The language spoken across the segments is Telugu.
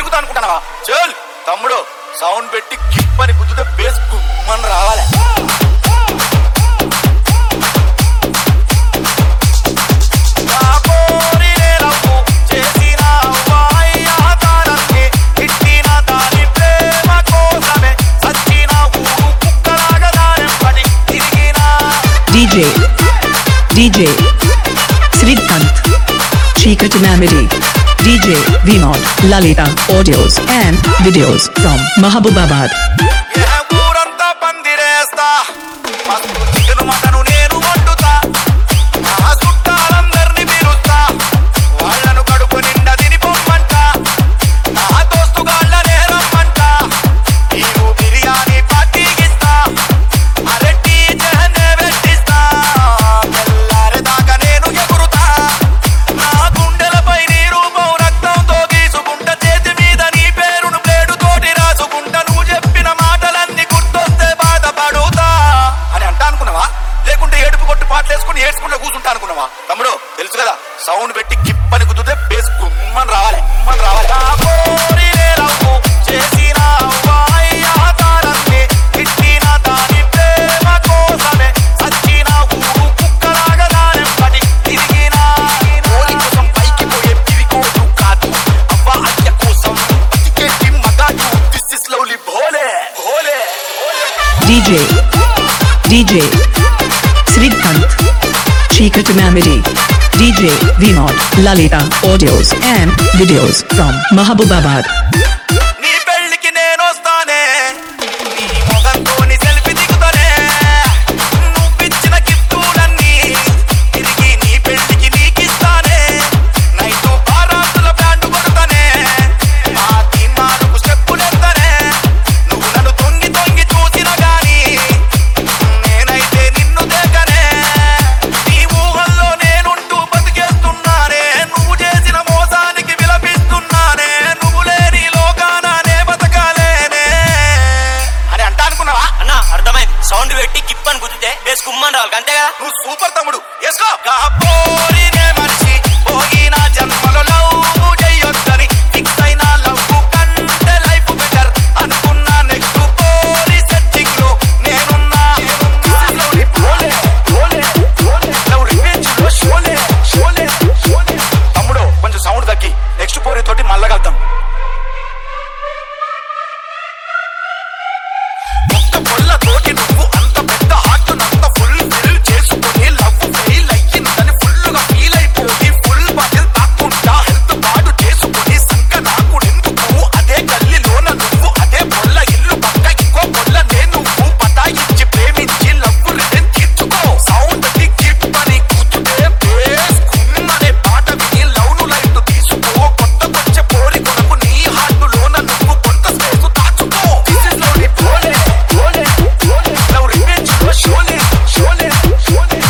తిరుగుతా అనుకుంటానవా చల్ తమ్ముడు సౌండ్ పెట్టి కిప్పని గుద్దుతే బేస్ గుమ్మని రావాలి నా కోరినే లవ్వు చేసిన వాయ్యా తారన్ని ఇట్టిన దాని ప్రేమ కోసమే సచ్చిన ఊరు కుక్కలాగా దానెంపటి తిరిగినా DJ DJ Srikanth Chikati Namidi DJ Vinod Lalita audios and videos from Mahabubabad ఏ ఊరంతా పందిరేస్తా మస్తు చికెను మటను నేను వండుతా నా చుట్టాలందరినీ పిలుస్తా వాళ్ళను కడుపు నిండా తిని పొమ్మంట నా దోస్తుగాళ్ళనే రమ్మంట నీవు బిర్యానీ పార్టీకిస్తా అరటి జహనే పెట్టిస్తా తెల్లారేదాకా నేను ఎగురుతా నా గుండెలపై నీ రూపం రక్తంతో గీసుకుంటా చేతి మీద నీ పేరును ప్లేడు తోటి రాసుకుంటా నువ్వు చెప్పిన మాటలన్నీ గుర్తొస్తే బాధపడుతా అని అంటా అనుకున్నావా లేకుంటే ఏడుపు కొట్టు పాటలు వేసుకుని ఏడ్చుకుంటూ కూర్చుంటా అనుకున్నావా తమ్ముడు తెలుసు కదా సౌండ్ పెట్టి గిప్పని కుదిరితే బేస్ గుమ్మని రావాలి గుమ్మని రావాలి నా కోరినే లవ్వు చేసిన వాయ్యా తారన్ని ఇట్టిన దాని ప్రేమ కోసమే సచ్చిన ఊరు కుక్కలాగా దానెంపటి తిరిగినా కోలి కోసం పైకి పోయే పిరికోడు కాదు అవ్వ అయ్య కోసం బతికేటి మగాడు this is lovely Bhole Bhole Bhole DJ DJ Srikanth Chikati Namidi DJ Vinod Lalita audios and videos from Mahabubabad నీ పెళ్ళికి నేను వస్తానే నీ మొగంతోని సెల్ఫీ దిగుతానే నువ్విచ్చిన గిఫ్టులన్నీ తిరిగి నీ పెళ్ళికి నీకిస్తానే నైటు బారాతుల బ్యాండ్ కొడతానే మా తీర్మానకు స్టెప్పులెత్తానే నువ్వు నన్ను తొంగి తొంగి చూసిన గాని నేనైతే నిన్ను దేకనే నీ ఊహల్లో నేనుంటూ బతికేస్తున్నానే నువ్వు చేసిన మోసానికి విలపిస్తున్నానే నువ్వు లేని లోకానే బతకాలేనే అని అంటా అనుకున్నావా అన్న అర్థమైంది సౌండ్ పెట్టి కిప్ అని గుద్దితే బేస్ కుమ్మని రావాలి అంతే కదా నువ్వు సూపర్ తమ్ముడు వేసుకో పోరినే మనిషి పోయిన జన్మలో లవ్ చెయ్యొద్దని ఫిక్స్ అయిన లవ్ కంటే లైఫ్ బెటర్ అనుకున్నా నెక్స్ట్ పోరి సెట్టింగ్ లో నేనున్నా లోని పోలే, పోలే, పోలే. లవ్ రివెంజ్ లో షోలే, షోలే, షోలే. తమ్ముడు కొంచెం సౌండ్ తగ్గి నెక్స్ట్ పోరి తోటి మల్లగలుగుతాం ఒక్క పొల్ల తోటి నువ్వు అంత పెద్ద హార్ట్ అంత ఫుల్ ఫిల్ చేసుకుని లవ్ ఫెయిల్ అయ్యిందని ఫుల్ గా ఫీల్ అయిపోయి ఫుల్ బాటిల్ తాక్కుంటా హెల్త్ పాడు చేసుకుని సంక నాకు ఎందుకు అదే గల్లీలోన నువ్వు అదే పొల్ల ఇల్లు పక్క ఇంకో పొల్ల నేను నువ్వు పటాయించి ప్రేమించి లవ్ రిటర్న్ తీర్చుకో సౌండ్ గిఫ్ట్ అని కూర్చుంటే బేస్ కుమ్మనే పాట విని లవ్ ను లైట్ తీసుకో కొత్తకొచ్చే పోరి కొరకు నీ హార్ట్ లోన నువ్వు కొంత స్పేస్ దాచుకో దిస్ ఇస్ లవ్ ని పోలే పోలే పోలే లవ్ రివెంజ్ లో షోలే షోలే షోలే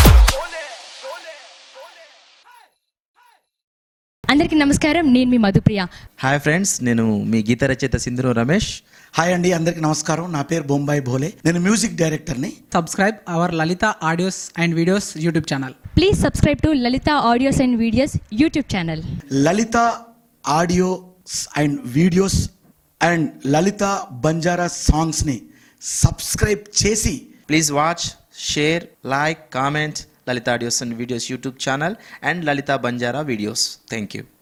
అందరికీ నమస్కారం నేను మీ మధుప్రియ హాయ్ ఫ్రెండ్స్ నేను మీ గీత రచయిత సింధురు రమేష్ హాయ్ అండి అందరికి నమస్కారం నా పేరు బొంబాయి భోలే నేను మ్యూజిక్ డైరెక్టర్ని subscribe our Lalita audios and videos YouTube channel. Please subscribe to Lalitha audios and videos YouTube channel Lalitha audios and videos and Lalitha Banjara సాంగ్స్ని సబ్స్క్రైబ్ చేసి please watch share like comment Lalitha audios and videos YouTube channel and Lalitha Banjara videos thank you